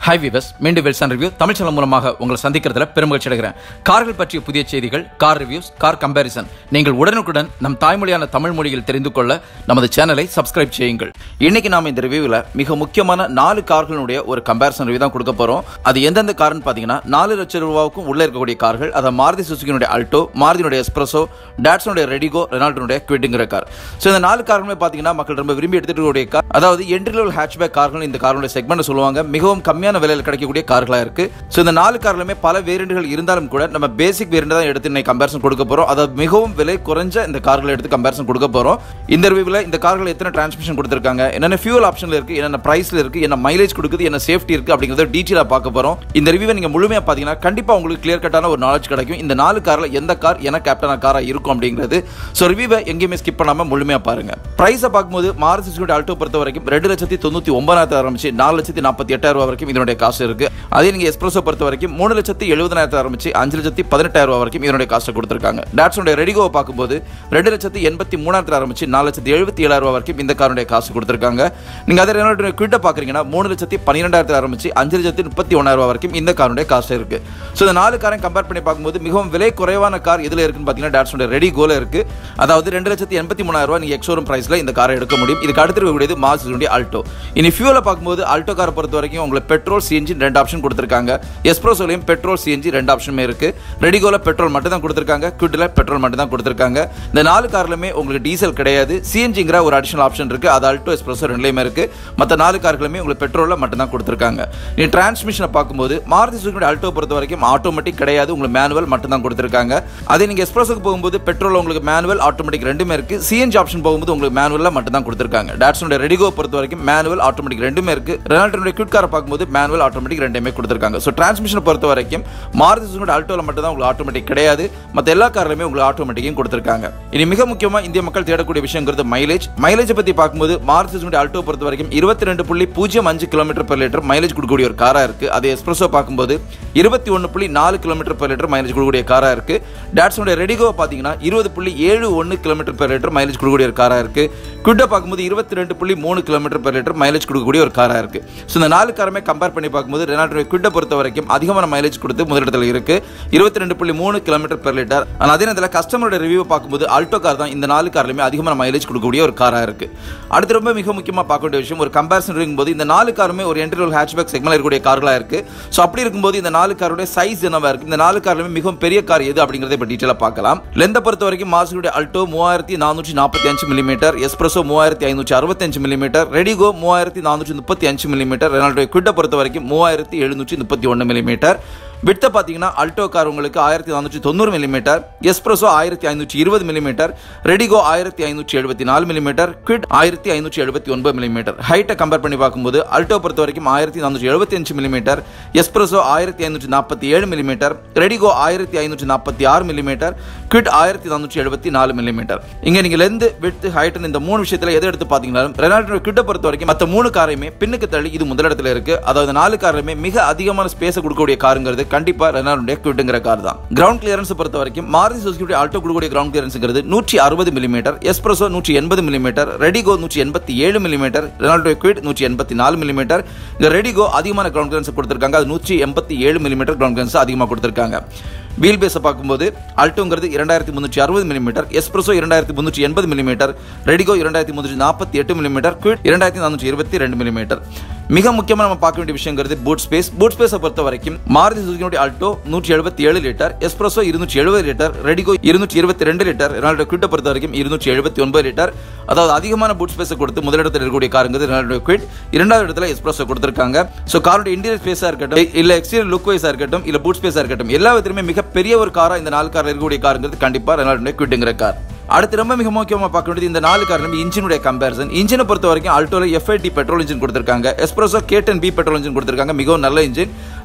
hi viewers மீண்டும் வெல்சன் review Tamil channel மூலமாக உங்களை சந்திக்கிறதுல பெருமகிழ்ச்சி அடைகிறேன் கார்கள் பற்றிய புதிய செய்திகள் கார் ரிவ்யூஸ் கார் கம்பேரிசன் நீங்கள் உடனுக்குடன் நம் தாய்மொழியான தமிழ் மொழியில் தெரிந்து கொள்ள நமது சேனலை சப்ஸ்கிரைப் செய்யுங்கள் இன்னைக்கு நாம இந்த ரிவ்யூவில் மிக முக்கியமான நாலு கார்களுடைய ஒரு கம்பேரிசன் ரிவ்யூ தான் கொடுக்க போறோம் அது எந்தெந்த கார்னு பார்த்தீங்கன்னா நாலு லட்சம் ரூபாவுக்கும் உள்ள இருக்கக்கூடிய கார்கள் அதை மாருதி சுசுகினுடைய அல்டோ மாருதினுடைய எஸ்பிரஸோ டாட்ஸனுடைய ரெடிகோ ரெனால்டோனுடைய குவிட்டுங்கிற கார் ஸோ இந்த நாலு கார்களுமே பார்த்தீங்கன்னா மக்கள் ரொம்ப விரும்பி எடுத்துட்டு இருக்கக்கூடிய கார் அதாவது என்ட்ரி லெவல் ஹேட்ச்பேக் கார்கள் இந்த கார்களுடைய செக்மெண்ட் சொல்லுவாங்க மிகவும் கம்மியான விலையில் கிடைக்கக்கூடிய கார்களாக இருக்கு ஸோ இந்த நாலு கார்களுமே பல வேரியண்ட்கள் இருந்தாலும் கூட நம்ம பேசிக் வேரியண்ட் தான் எடுத்து இன்னைக்கு கம்பேரிசன் கொடுக்க போறோம் அதாவது மிகவும் விலை குறைஞ்ச இந்த கார்களை எடுத்து கம்பேரிசன் கொடுக்க போறோம் இந்த ரிவ்யூவில் இந்த கார்கள் எத்தனை டிரான்ஸ்மிஷன் கொடுத்துருக்காங்க என்னென்ன ஃபியூல் ஆப்ஷன்ல இருக்கு என்னென்ன பிரைஸ்ல இருக்கு என்ன மைலேஜ் கொடுக்குது என்ன சேஃப்டி இருக்கு அப்படிங்கறத டீட்டெயிலாக பார்க்க போறோம் இந்த ரிவ்யூவை நீங்க முழுமையா பார்த்தீங்கன்னா கண்டிப்பா உங்களுக்கு கிளியர் கட்டான ஒரு நாலேஜ் கிடைக்கும் இந்த நாலு கார்ல எந்த கார் என்ன கேப்டனா காரா இருக்கும் அப்படிங்கிறது ஸோ ரிவ்யூவை எங்கேயுமே ஸ்கிப் பண்ணாம முழுமையா பாருங்க பிரைஸை பார்க்கும்போது மாருதி சுசுகி ஆல்டோ பொறுத்த வரைக்கும் ரெண்டு லட்சத்தி தொண்ணூத்தி ஒன்பதாயிரத்து ஆரம்பிச்சு நாலு லட்சத்தி நாற்பத்தி எட்டாயிரம் ரூபாய் வரைக்கும் இதனுடைய காசு இருக்கு அதே நீங்க எஸ்பிரஸோ பொறுத்த வரைக்கும் மூணு லட்சத்தி எழுபதாயிரத்து ஆரம்பிச்சு அஞ்சு லட்சத்தி பதினெட்டாயிரம் ரூபாய் வரைக்கும் இதனுடைய காசை கொடுத்துருக்காங்க டாட்ஸோட ரெடிகோவை பார்க்கும்போது ரெண்டு லட்சத்தி எண்பத்தி மூணாயிரத்து ஆரம்பிச்சு நாலு லட்சத்தி எழுபத்தி ஏழாயிரம் ரூபாய் வரைக்கும் இந்த காருடைய காசு கொடுத்துருக்காங்க நீங்க அதே ரெனால்டோ குவிட்ட பாக்குறீங்கன்னா மூணு லட்சத்தி பன்னிரெண்டாயிரத்து ஆரம்பிச்சு அஞ்சு லட்சத்தி முப்பத்தி ஒன்னாயிரம் ரூபாய் வரைக்கும் இந்த காருடைய காசு இருக்கு ஸோ இந்த நாலு காரையும் கம்பேர் பண்ணி பார்க்கும்போது மிகவும் விலை குறைவான கார் எதுல இருக்குன்னு பார்த்தீங்கன்னா டாட்ஸோட ரெடி கோல இருக்கு அதாவது ரெண்டு லட்சத்தி எண்பத்தி மூணாயிரம் ரூபாய் நீங்க எக்ஸோரூம் பிரைஸ்ல இந்த காரை எடுக்க முடியும் இதுக்கு அடுத்து இருக்கக்கூடியது மாசுடைய ஆல்டோ இனி ஃபியூலை பார்க்கும்போது ஆல்டோ காரை பொறுத்த வரைக்கும் உங்களுக்கு பெட்ரோல் சிஎன்ஜி ரெண்டு ஆப்ஷன் கொடுத்துருக்காங்க எஸ்ப்ரோசோலையும் பெட்ரோல் சிஎன்ஜி ரெண்டு ஆப்ஷனுமே இருக்கு ரெடிகோல பெட்ரோல் மட்டும் தான் கொடுத்துருக்காங்க குட்டில் பெட்ரோல் மட்டும் தான் கொடுத்துருக்காங்க இந்த நாலு கார்லுமே உங்களுக்கு டீசல் கிடையாது சிஎன்ஜிங்கிற ஒரு அடிஷனல் ஆப்ஷன் இருக்கு அது அல்டோ எஸ்ப்ரோசோ ரெண்டுலையுமே இருக்கு மற்ற நாலு கார்களுமே உங்களுக்கு பெட்ரோலில் மட்டும் தான் கொடுத்துருக்காங்க நீ டிரான்ஸ்மிஷனை பார்க்கும்போது மாருதி சுசுகி அல்டோ பொறுத்த வரைக்கும் ஆட்டோமேட்டிக் கிடையாது உங்களுக்கு மேனுவல் மட்டும் தான் கொடுத்துருக்காங்க அதே நீங்க எஸ்ப்ரோஸுக்கு போகும்போது பெட்ரோல் உங்களுக்கு மேனுவல் ஆட்டோமேட்டிக் ரெண்டுமே இருக்கு சிஎன்ஜி ஆப்ஷன் போகும்போது உங்களுக்கு மேனுவலில் மட்டும் தான் கொடுத்துருக்காங்க டாட்ஸோட ரெடிகோ பொறுத்த வரைக்கும் மேனுவல் ஆட்டோமேட்டிக் ரெண்டுமே இருக்கு ரெனால்டோட குவிட் காரை பார்க்கும்போது மேனுவல் ஆட்டோமேட்டிக் ரெண்டுமே கொடுத்துருக்காங்க ஸோ டிரான்ஸ்மிஷனை பொறுத்த வரைக்கும் மாருதி சுசுகி அல்டோல மட்டும் தான் உங்களுக்கு ஆட்டோமேட்டிக் கிடையாது மற்ற எல்லா கார்லையுமே உங்களுக்கு ஆட்டோமேட்டிக்கையும் கொடுத்துருக்காங்க இனி மிக முக்கியமா இந்திய மக்கள் தேடக்கூடிய விஷயங்கிறது மைலேஜ் மைலேஜ் பத்தி பார்க்கும்போது மாருதி சுசுகி அல்டோ பொறுத்த வரைக்கும் இருபத்தி ரெண்டு புள்ளி பூஜ்ஜியம் அஞ்சு கிலோமீட்டர் பெர் லிட்டர் மைலேஜ் கொடுக்கக்கூடிய ஒரு காரா இருக்கு அதே எக்ஸ்பிரஸோ பார்க்கும்போது இருபத்தி ஒன்று புள்ளி நாலு கிலோமீட்டர் பெர் லிட்டர் மைலேஜ் கொடுக்கக்கூடிய காரா இருக்கு டாட்ஸோட ரெடிகோ பார்த்தீங்கன்னா இருபது புள்ளி ஏழு ஒன்று கிலோமீட்டர் பெர் லிட்டர் மைலேஜ் கொடுக்கக்கூடிய ஒரு காரா இருக்கு குட்டை பார்க்கும்போது இருபத்தி ரெண்டு புள்ளி மூணு கிலோமீட்டர் பெர் லிட்டர் மைலேஜ் கொடுக்கக்கூடிய ஒரு காரா இருக்கு ஸோ இந்த நாலு காரமே கம்பேர் பண்ணி பார்க்கும்போது ரெனால்டோ குட்டை பொறுத்த வரைக்கும் அதிகமான மைலேஜ் கொடுத்து முதலிடத்தில் இருக்கு இருபத்தி ரெண்டு புள்ளி மூணு கிலோமீட்டர் பெர் லிட்டர் ஆனால் அதே நேரத்தில் கஸ்டமரோட ரிவ்யூ பார்க்கும்போது ஆல்டோ கார் தான் இந்த நாலு கார்லையுமே அதிகமான மைலேஜ் கொடுக்கக்கூடிய ஒரு காரா இருக்கு அடுத்து ரொம்ப மிக முக்கியமாக பார்க்க வேண்டிய விஷயம் ஒரு கம்பேரிசன் இருக்கும்போது இந்த நாலு காருமே ஒரு என்ட்ரி லெவல் ஹேட்ச்பேக் செக்மெண்ட் இருக்கக்கூடிய கார்களாக இருக்கு ஸோ அப்படி இருக்கும்போது இந்த நாலு காருடைய சைஸ் என்னவா இருக்கு இந்த நாலு கார்லையுமே மிகவும் பெரிய கார் எது அப்படிங்கறத இப்போ டீட்டெயிலாக பார்க்கலாம் லெந்தை பொறுத்த வரைக்கும் மாசுடைய அல்டோ மூவாயிரத்தி நானூற்றி நாற்பத்தி அஞ்சு மில்லிமீட்டர் எஸ்பிரஸோ மூவாயிரத்தி ஐநூற்றி அறுபத்தஞ்சு மில்லிமீட்டர் ரெடிகோ மூவாயிரத்தி நானூற்றி முப்பத்தி அஞ்சு மில்லிமீட்டர் ரெனால்டோ குவிட்டை பொறுத்த வரைக்கும் மூவாயிரத்தி எழுநூற்றி முப்பத்தி ஒன்று மில்லிமீட்டர் விட்ட பார்த்தீங்கன்னா அல்டோ கார் உங்களுக்கு ஆயிரத்தி நானூற்றி தொண்ணூறு மில்லிமீட்டர் எஸ்பிரஸோ ஆயிரத்தி ஐநூற்றி இருபது மில்லிமீட்டர் ரெடிகோ ஆயிரத்தி ஐநூற்றி எழுபத்தி நாலு மில்லிமீட்டர் குவிட் ஆயிரத்தி ஐநூற்றி எழுபத்தி ஒன்பது மில்லிமீட்டர் ஹைட்டை கம்பேர் பண்ணி பார்க்கும்போது அல்டோ பொறுத்த வரைக்கும் ஆயிரத்தி நானூற்றி எழுபத்தி அஞ்சு மில்லிமீட்டர் எஸ்பிரஸோ ஆயிரத்தி ஐநூற்றி நாற்பத்தி ஏழு மில்லிமீட்டர் ரெடிகோ ஆயிரத்தி ஐநூற்றி நாற்பத்தி ஆறு மில்லிமீட்டர் குவிட் ஆயிரத்தி நானூற்றி எழுபத்தி நாலு மில்லிமீட்டர் இங்கே நீங்கள் லெந்து விட்டு ஹைட்டன் இந்த மூணு விஷயத்தில் எதை எடுத்து பார்த்தீங்கன்னாலும் ரெனால்டோ கிட்ட பொறுத்த வரைக்கும் மற்ற மூணு காரையுமே பின்னுக்கு தள்ளி இது முதலிடத்தில் இருக்கு அதாவது நாலு காரையுமே மிக அதிகமான ஸ்பேஸை கொடுக்கக்கூடிய காருங்கிறது கண்டிப்பா ரெனால்டோடைய குவிட்டுங்கிற கார் தான் கிரவுண்ட் கிளியரன்ஸ் பொறுத்த வரைக்கும் மாருதி சுசுகி ஆல்டோ கொடுக்கக்கூடிய கிரவுண்ட் கிளியரன்ஸ்ங்கிறது நூற்றி அறுபது மில்லிமீட்டர் எஸ்பிரஸோ நூற்றி எண்பது மில்லிமீட்டர் ரெடிகோ நூற்றி எண்பத்தி ஏழு மில்லிமீட்டர் ரெனால்டோ குவிட் நூற்றி எண்பத்தி நாலு மில்லிமீட்டர் இந்த ரெடிகோ அதிகமான கிரவுண்ட் கிளியரன்ஸ் கொடுத்திருக்காங்க அது நூற்றி எண்பத்தி ஏழு மில்லிமீட்டர் கிரவுண்ட் கிளியரன்ஸ் அதிகமாக கொடுத்திருக்காங்க வீல் பேஸை பார்க்கும்போது அல்டோங்கிறது இரண்டாயிரத்தி முந்நூற்றி அறுபது மில்லிமீட்டர் எஸ்பிரஸோ இரண்டாயிரத்தி முந்நூற்றி எண்பது மில்லிமீட்டர் ரெடிகோ இரண்டாயிரத்தி முந்நூற்றி நாற்பத்தி எட்டு மில்லிமீட்டர் குவிட் இரண்டாயிரத்தி நானூற்றி இருபத்தி ரெண்டு மில்லிமீட்டர் மிக முக்கியமாக நம்ம பார்க்க வேண்டிய விஷயங்கிறது பூட் ஸ்பேஸ் பூட் ஸ்பேஸை பொறுத்த வரைக்கும் மாருதி சுசுகியோட அல்டோ நூற்றி எழுபத்தி ஏழு லிட்டர் எஸ்பிரஸோ இருநூற்றி எழுபது லிட்டர் ரெடிகோ இருநூற்றி இருபத்தி ரெண்டு லிட்டர் ரெனால்டோ குவிட்டை பொறுத்த வரைக்கும் இருநூற்றி எழுபத்தி ஒன்பது லிட்டர் அதாவது அதிகமான பூட் ஸ்பேஸை கொடுத்து முதலிடத்தில் இருக்கக்கூடிய காருங்கிறது ரெனால்டோ குவிட் இரண்டாவது இடத்துல எஸ்பிரஸோ கொடுத்திருக்காங்க ஸோ காரோட இன்டீரியர் ஸ்பேஸாக இருக்கட்டும் இல்ல எக்ஸ்டீரியர் லுக் வைஸாக இருக்கட்டும் இல்ல பூட் ஸ்பேஸாக இருக்கட்டும் எல்லா விதத்திலுமே மிகப்பெரிய ஒரு காரா இந்த நாலு காரில் இருக்கக்கூடிய காருங்கிறது கண்டிப்பா ரெனால்டோ குவிட்டுங்கிற கார் அடுத்து ரொம்ப மிக முக்கியமாக பார்க்க வேண்டியது இந்த நாலு காரணம் இன்ஜினுடைய கம்பேரிசன் இன்ஜினை பொறுத்த வரைக்கும் அல்டோல எஃப்ஐடி பெட்ரோல் இன்ஜின் கொடுத்திருக்காங்க எஸ்பிரஸோ கேட்டன் பி பெட்ரோல் இன்ஜின் கொடுத்திருக்காங்க மிகவும் நல்ல இன்ஜின்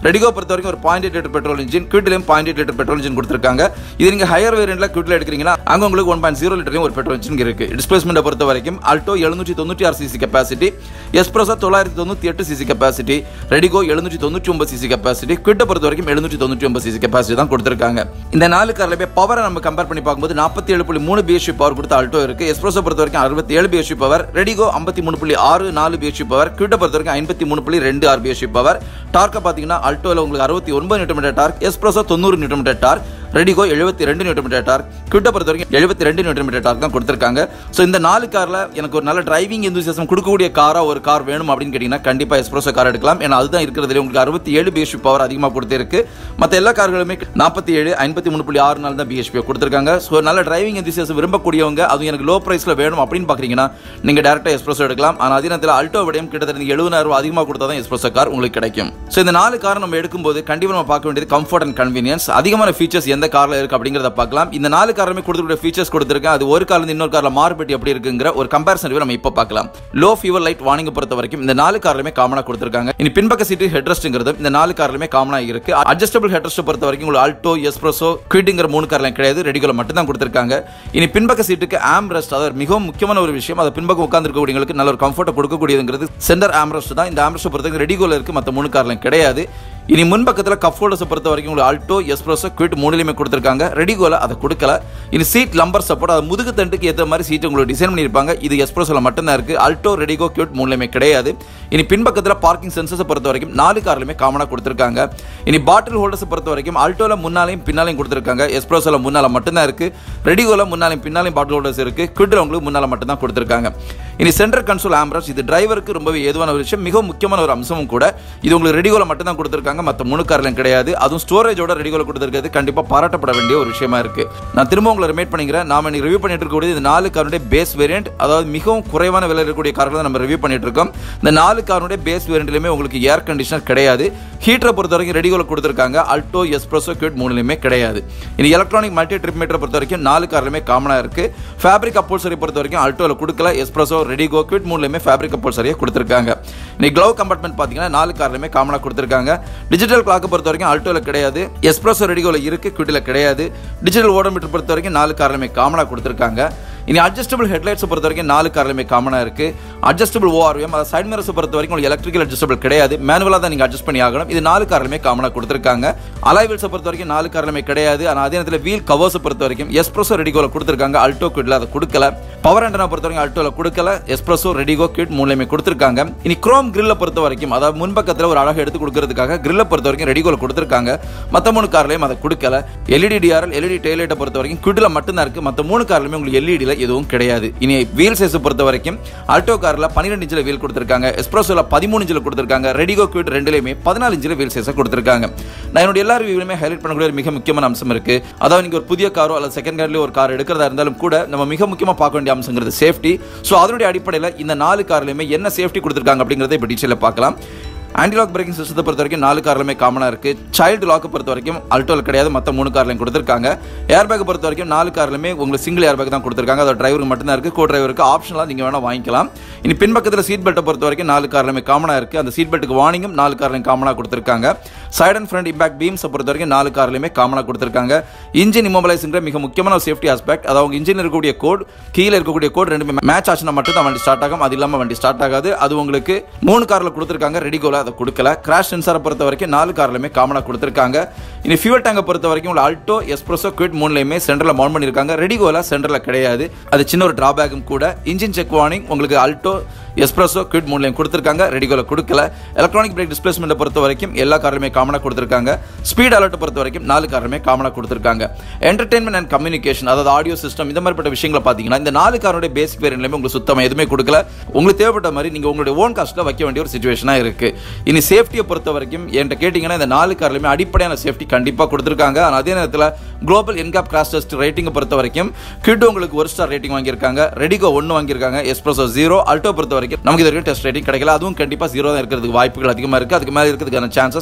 ரெடிகோ பொறுத்த வரைக்கும் ஒரு point eight litre petrol engine கியூட்லையும் point eight litre petrol engine கொடுத்துருக்காங்க இது நீங்க ஹையர் வேரியன்ட்ல கியூட்ல எடுக்கிறீங்கன்னா அங்க உங்களுக்கு ஒன் பாயிண்ட் ஜீரோ லிட்டரையும் ஒரு பெட்ரோல் இன்ஜின் இருக்கு டிஸ்பிளேஸ்மெண்ட் பொறுத்த வரைக்கும் அல்டோ எழுநூற்றி தொண்ணூற்றி ஆறு சிசி கெப்பாசிட்டி எஸ்ப்ரோசா தொள்ளாயிரத்தி தொண்ணூற்றி எட்டு சிசி கெப்பாசிட்டி ரெடிகோ எழுநூற்றி தொண்ணூற்றி ஒன்பது சிசி கெப்பாசிட்டி குவிட்டை பொறுத்த வரைக்கும் எழுநூற்றி தொண்ணூற்றி ஒன்பது சிசி கெப்பாசிட்டி தான் கொடுத்துருக்காங்க இந்த நாலு கார்ல பவரை நம்ம கம்பேர் பண்ணி பார்க்கும்போது நாற்பத்தி ஏழு புள்ளி மூணு பிஎஸ்சி பவர் கொடுத்த அல்டோ இருக்கு எஸ்ப்ரோசோ பொறுத்த வரைக்கும் அறுபத்தி ஏழு பிஎஸ்சி பவர் ரெடிகோ ஐம்பத்தி மூணு புள்ளி ஆறு நாலு பிஎஸ்சி பவர் குவிட்டை பொறுத்த வரைக்கும் ஐம்பத்தி மூணு புள்ளி ரெண்டு ஆறு பிஎஸ்சி பவர் டார்க்கை பார்த்தீங்கன்னா அல்டோவில் உங்களுக்கு அறுபத்தி ஒன்பது நியூட்டர் டார்க் எஸ்ப்ரோசோ தொண்ணூறு நியூட்டர் டார்க் ரெடிகோ எழுபத்தி ரெண்டு நியூட்டர் டார்க் குவிட்டை பொறுத்த வரைக்கும் எழுபத்தி ரெண்டு நியூட்டர் டார்க் தான் கொடுத்துருக்காங்க ஸோ இந்த நாலு காரில் எனக்கு ஒரு நல்ல டிரைவிங் எந்தூசியசம் கொடுக்கக்கூடிய காராக ஒரு கார் வேணும் அப்படின்னு கேட்டிங்கன்னா கண்டிப்பாக எஸ்ப்ரோசோ கார் எடுக்கலாம் ஏன்னா அதுதான் இருக்கிறதுல உங்களுக்கு அறுபத்தி ஏழு பிஎஸ்பி பவர் அதிகமாக கொடுத்துருக்கு மற்ற எல்லா கார்களுமே நாற்பத்தி ஏழு ஐம்பத்தி மூணு புள்ளி ஆறு நாள் தான் பிஎஸ்பி கொடுத்துருக்காங்க ஸோ நல்ல டிரைவிங் எந்தூசியசம் விரும்பக்கூடியவங்க அதுவும் எனக்கு லோ ப்ரைஸில் வேணும் அப்படின்னு பார்க்குறீங்கன்னா நீங்கள் டேரெக்டாக எஸ்ப்ரோசோ எடுக்கலாம் ஆனால் அதே நேரத்தில் அல்டோ விடையும் கிட்டத்தட்ட எழுபதாயிரம் ரூபாய் அதிகமாக கொடுத்தா தான் எஸ்ப்ரோசோ கார் உங்களுக்கு கிடைக்கும் ஸோ இந்த நாலு கார் நம்ம எடுக்கும்போது கண்டிப்பாக நம்ம பார்க்க வேண்டியது கம்ஃபர்ட் அண்ட் கன்வீனியன்ஸ் அதிகமான ஃபீச்சர்ஸ் எந்த காரில் இருக்கு அப்படிங்கிறத பார்க்கலாம் இந்த நாலு காருமே கொடுத்துக்கூடிய ஃபீச்சர்ஸ் கொடுத்துருக்கேன் அது ஒரு கார்ல இன்னொரு காரில் மாறுபட்டு எப்படி இருக்குங்கிற ஒரு கம்பேரிசன் நம்ம இப்போ பார்க்கலாம் லோ ஃபியூவல் லைட் வார்னிங் பொறுத்த வரைக்கும் இந்த நாலு கார்லையுமே காமனாக கொடுத்துருக்காங்க இனி பின்பக்க சீட்டு ஹெட்ரஸ்ட்ங்கிறது இந்த நாலு கார்லையுமே காமனாக இருக்கு அட்ஜஸ்டபிள் ஹெட்ரஸ்ட் பொறுத்த வரைக்கும் உங்களுக்கு ஆல்டோ எஸ்ப்ரோசோ குவிட்டுங்கிற மூணு கார்லாம் கிடையாது ரெடிகுலர் மட்டும் தான் கொடுத்துருக்காங்க இனி பின்பக்க சீட்டுக்கு ஆம்ரெஸ்ட் அதாவது மிகவும் முக்கியமான ஒரு விஷயம் அதை பின்பக்கம் உட்காந்துருக்கக்கூடியவங்களுக்கு நல்ல ஒரு கம்ஃபர்ட்டை கொடுக்கக்கூடியதுங்கிறது சென்டர் ஆம்ரெஸ்ட் தான் இந்த ஆம்ரெஸ்ட் பொறுத்த வரைக்கும் ரெடிகுலர் இருக்கு மற்ற மூணு கார்லாம் கிடையாது இனி முன்பக்கத்தில் கப் ஹோல்டர்ஸை பொறுத்த வரைக்கும் உங்களுக்கு ஆல்டோ எஸ்ப்ரோஸோ குவிட் மூணுலையுமே கொடுத்துருக்காங்க ரெடிகோல அதை கொடுக்கல இனி சீட் லம்பர் சப்போர்ட் அது முதுகு தண்டுக்கு ஏற்ற மாதிரி சீட் உங்களுக்கு டிசைன் பண்ணியிருப்பாங்க இது எஸ்ப்ரோஸில் மட்டும்தான் இருக்கு ஆல்டோ ரெடிகோ குவிட் மூணுலையுமே கிடையாது இனி பின்பக்கத்தில் பார்க்கிங் சென்சர்ஸை பொறுத்த வரைக்கும் நாலு கார்லையுமே காமனாக கொடுத்துருக்காங்க இனி பாட்டில் ஹோல்டர்ஸை பொறுத்த வரைக்கும் ஆல்டோல முன்னாலையும் பின்னாலையும் கொடுத்துருக்காங்க எஸ்ப்ரோஸில் முன்னால் மட்டும்தான் இருக்கு ரெடிகோல முன்னாலையும் பின்னாலையும் பாட்டில் ஹோல்டர்ஸ் இருக்கு குவிட்டில் உங்களுக்கு முன்னால் மட்டும்தான் கொடுத்துருக்காங்க இனி சென்டர் கன்சோல் ஆம்ரஸ் இது டிரைவருக்கு ரொம்பவே ஏதுவான ஒரு விஷயம் மிக முக்கியமான ஒரு அம்சமும் கூட இது உங்களுக்கு ரெடிகோல மட்டும் தான் கொடுத்துருக்காங்க மற்ற மூணு கார்லையும் கிடையாது அதுவும் ஸ்டோரேஜோட ரெடிகோல கொடுத்துருக்கிறது கண்டிப்பாக பாராட்டப்பட வேண்டிய ஒரு விஷயமா இருக்கு நான் திரும்ப உங்களை ரிமேட் பண்ணிக்கிறேன் நாம இன்னைக்கு ரிவ்யூ பண்ணிட்டு இருக்கக்கூடிய இந்த நாலு காருடைய பேஸ் வேரியன்ட் அதாவது மிகவும் குறைவான விலை இருக்கக்கூடிய கார்களை நம்ம ரிவ்யூ பண்ணிட்டு இருக்கோம் இந்த நாலு காருடைய பேஸ் வேரியன்ட்லையுமே உங்களுக்கு ஏர் கண்டிஷனர் கிடையாது ஹீட்டரை பொறுத்த வரைக்கும் ரெடிகோல கொடுத்துருக்காங்க அல்டோ எஸ்ப்ரோசோ கியூட் மூணுலையுமே கிடையாது இனி எலக்ட்ரானிக் மல்டி ட்ரிப் மீட்டரை பொறுத்த வரைக்கும் நாலு கார்லையுமே காமனாக இருக்கு ஃபேப்ரிக் அப்போல்சரி பொறுத்த வரைக்கும் அல்டோவில் கொடுக்கல எஸ்ப்ரோசோ ரெடிகோ குவிட் மூணுலையுமே ஃபேப்ரிக் அப்போல்சரியாக கொடுத்துருக்காங்க இன்னைக்கு க்ளவ் கம்பார்ட்மெண்ட் பார்த்தீங்கன்னா நாலு கார்லையுமே காமனாக கொடுத்துருக்காங்க டிஜிட்டல் கிளாக்கை பொறுத்த வரைக்கும் அல்டோவில் கிடையாது எஸ்ப்ரோசோ ரெடிகோவில் இருக்கு குவிட்டில் கிடையாது டிஜிட்டல் ஓடோமீட்டர் பொறுத்த வரைக்கும் நாலு கார்லையுமே காமனாக கொடுத்துருக்காங்க இனி அட்ஜஸ்டபிள் ஹெட்லைட்ஸை பொறுத்த வரைக்கும் நாலு கார்லையுமே காமனாக இருக்கு அட்ஜஸ்டபிள் ஓஆர்எம் அதை சைட் மிரர்ஸை பொறுத்த வரைக்கும் உங்களுக்கு எலக்ட்ரிக்கல் அட்ஜஸ்டபிள் கிடையாது மேனுவலாக தான் நீங்கள் அட்ஜஸ்ட் பண்ணி ஆகணும் இது நாலு கார்லையுமே காமனாக கொடுத்துருக்காங்க அலைவல்ஸை பொறுத்த வரைக்கும் நாலு கார்லையுமே கிடையாது ஆனால் அதே நேரத்தில் வீல் கவர்ஸை பொறுத்த வரைக்கும் எஸ்ப்ரோசோ ரெடிகோவில் கொடுத்துருக்காங்க அல்டோ கிட்ல அதை கொடுக்கல பவர் ஆண்டனா பொறுத்த வரைக்கும் அல்டோவில் கொடுக்கல எஸ்ப்ரோசோ ரெடிகோ கிட் மூணுலையுமே கொடுத்துருக்காங்க இனி குரோம் கிரில்லை பொறுத்த வரைக்கும் அதாவது முன்பக்கத்தில் ஒரு அழகு எடுத்து கொடுக்கறதுக்காக கிரில்லை பொறுத்த வரைக்கும் ரெடிகோவில் கொடுத்துருக்காங்க மற்ற மூணு கார்லையும் அதை கொடுக்கல எல்இடி டிஆர்எல் எல்இடி டெய்லைட்டை பொறுத்த வரைக்கும் கிட்டில் மட்டும்தான் இருக்கு மற்ற மூணு கார்லையுமே உங்களுக்கு எல்இடியில் எதுவும் கிடையாது இனி வீல் சைஸை பொறுத்த வரைக்கும் ஆல்டோ காரில் பன்னிரெண்டு இன்ச்சில் வீல் கொடுத்துருக்காங்க எஸ்ப்ரோஸில் பதிமூணு இன்ச்சில் கொடுத்துருக்காங்க ரெடிகோ குவிட் ரெண்டுலையுமே பதினாலு இன்ச்சில் வீல் சைஸை கொடுத்துருக்காங்க நான் என்னோட எல்லா ரிவியூலுமே ஹைலைட் பண்ணக்கூடிய ஒரு மிக முக்கியமான அம்சம் இருக்கு அதாவது நீங்கள் ஒரு புதிய காரோ அல்லது செகண்ட் கார்லேயே ஒரு கார் எடுக்கிறதா இருந்தாலும் கூட நம்ம மிக முக்கியமாக பார்க்க வேண்டிய அம்சங்கிறது சேஃப்டி ஸோ அதனுடைய அடிப்படையில் இந்த நாலு கார்லையுமே என்ன சேஃப்டி கொடுத்துருக்காங்க அப்படிங்கிறத இப்போ டீச்சரில் பார்க்கலாம் ஆன்டிலாக் பிரேக்கிங் சிஸ்டத்தை பொறுத்த வரைக்கும் நாலு கார்லுமே காமனாக இருக்கு சைல்டு லாக்கை பொறுத்த வரைக்கும் அல்டோவில் கிடையாது மற்ற மூணு கார்லையும் கொடுத்துருக்காங்க ஏர் பேக்கை பொறுத்த வரைக்கும் நாலு கார்லுமே உங்களுக்கு சிங்கிள் ஏர் பேக் தான் கொடுத்துருக்காங்க அதோட டிரைவருக்கு மட்டும்தான் இருக்கு கோ டிரைவருக்கு ஆப்ஷனலாக நீங்கள் வேணால் வாங்கிக்கலாம் இனி பின்பக்கத்தில் சீட் பெல்ட்டை பொறுத்த வரைக்கும் நாலு கார்லுமே காமனாக இருக்கு அந்த சீட் பெல்ட்டுக்கு வார்னிங்கும் நாலு கார்லையும் காமனாக கொடுத்துருக்காங்க சைட் அண்ட் ஃப்ரண்ட் இம்பாக்ட் பீம்ஸை பொறுத்த வரைக்கும் நாலு கார்லையுமே காமனாக கொடுத்துருக்காங்க இன்ஜின் இமோபலைஸுங்கிற மிக முக்கியமான ஒரு சேஃப்டி ஆஸ்பெக்ட் அதாவது இன்ஜின் இருக்கக்கூடிய கோட் கீழே இருக்கக்கூடிய கோட் ரெண்டுமே மேட்ச் ஆச்சுன்னா மட்டும் தான் வண்டி ஸ்டார்ட் ஆகும் அது இல்லாமல் வண்டி ஸ்டார்ட் ஆகாது அது உங்களுக்கு மூணு காரில் கொடுத்துருக்காங்க ரெடிகோல அதை கொடுக்கல கிராஷ் சென்சாரை பொறுத்த வரைக்கும் நாலு கார்லையுமே காமனாக கொடுத்துருக்காங்க இனி ஃபியூல் டேங்கை பொறுத்த வரைக்கும் உள்ள அல்டோ எஸ்ப்ரோசோ குவிட் மூணுலையுமே சென்டரில் மவுண்ட் பண்ணியிருக்காங்க ரெடிகோல சென்டரில் கிடையாது அது சின்ன ஒரு டிராபேக்கும் கூட இன்ஜின் செக் வார்னிங் உங்களுக்கு அல்டோ எஸ்ப்ரெஸோ குவிட் மூணுலையும் கொடுத்துருக்காங்க ரெடிகோல கொடுக்கல எலக்ட்ரானிக் பிரேக் டிஸ்பிளேஸ்மெண்ட்டை பொறுத்த வரைக்கும் எல்லா காருமே காமனாக கொடுத்துருக்காங்க ஸ்பீட் அலர்ட்டை பொறுத்த வரைக்கும் நாலு காருமே காமனாக கொடுத்துருக்காங்க என்டர்டைன்மெண்ட் அண்ட் கம்யூனிகேஷன் அதாவது ஆடியோ சிஸ்டம் இந்த மாதிரிப்பட்ட விஷயங்களை பார்த்தீங்கன்னா இந்த நாலு காரோட பேசிக் வேரியன்ட்லையுமே உங்களுக்கு சுத்தமாக எதுவுமே கொடுக்கல உங்களுக்கு தேவைப்பட்ட மாதிரி நீங்கள் உங்களுடைய ஓன் காஸ்ட்டில் வைக்க வேண்டிய ஒரு சுச்சுவேஷனாக இருக்கு இனி சேஃப்டியை பொறுத்த வரைக்கும் என்கிட்ட கேட்டிங்கன்னா இந்த நாலு கார்லையுமே அடிப்படையான சேஃப்டி கண்டிப்பாக கொடுத்துருக்காங்க ஆனால் அதே நேரத்தில் குளோபல் என்காப் கிராஸ் டெஸ்ட் ரேட்டிங்கை பொறுத்த வரைக்கும் கிட் உங்களுக்கு ஒரு ஸ்டார் ரேட்டிங் வாங்கியிருக்காங்க ரெடிகோ ஒன்று வாங்கியிருக்காங்க எஸ்ப்ரெஸோ ஜீரோ அல்டோ பொறுத்த வரைக்கும் நமக்கு இது வரைக்கும் டெஸ்ட் ரேட்டிங் கிடைக்கல அதுவும் கண்டிப்பாக ஜீரோ தான் இருக்கிறதுக்கு வாய்ப்புகள் அதிகமாக இருக்குது அதுக்கு மேலே இருக்கிறதுக்கான சான்சஸ் கிடையாது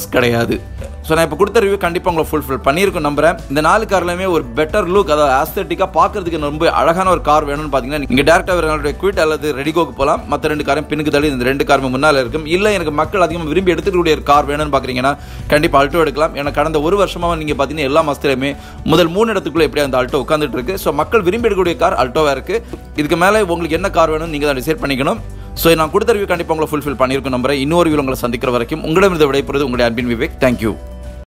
கிடையாது ஸோ நான் இப்போ கொடுத்த ரிவ்யூ கண்டிப்பாக உங்களை ஃபுல்ஃபில் பண்ணியிருக்கும் நம்புறேன் இந்த நாலு கார்லையுமே ஒரு பெட்டர் லுக் அதாவது ஆஸ்தட்டிக்காக பார்க்கறதுக்கு ரொம்ப அழகான ஒரு கார் வேணும்னு பார்த்தீங்கன்னா நீங்கள் டேரக்டாக வேறு குவிட் அல்லது ரெடிகோக்கு போகலாம் மற்ற ரெண்டு காரும் பின்னுக்கு தள்ளி இந்த ரெண்டு காருமே முன்னால் இருக்கும் இல்லை எனக்கு மக்கள் அதிகமாக விரும்பி எடுத்துக்கூடிய ஒரு கார் வேணும்னு பார்க்குறீங்கன்னா கண்டிப்பாக அல்டோ எடுக்கலாம் ஏன்னா கடந்த ஒரு வருஷமாக நீங்கள் பார்த்தீங்கன்னா எல்லா மாதத்துலையுமே முதல் மூணு இடத்துக்குள்ள எப்படியா அந்த அல்டோ உட்காந்துட்டு இருக்கு ஸோ மக்கள் விரும்பி எடுக்கக்கூடிய கார் அல்டோவாக இருக்கு இதுக்கு மேலே உங்களுக்கு என்ன கார் வேணும்னு நீங்கள் தான் டிசைட் பண்ணிக்கணும் ஸோ நான் கொடுத்த ரிவ்யூ கண்டிப்பாக உங்களை ஃபுல்ஃபில் பண்ணியிருக்கும் நம்புறேன் இன்னொரு வியூ உங்களை சந்திக்கிற வரைக்கும் உங்களிடமிருந்து விடைபெறுவது உங்களுடைய அன்பின் விவேக் தேங்க்யூ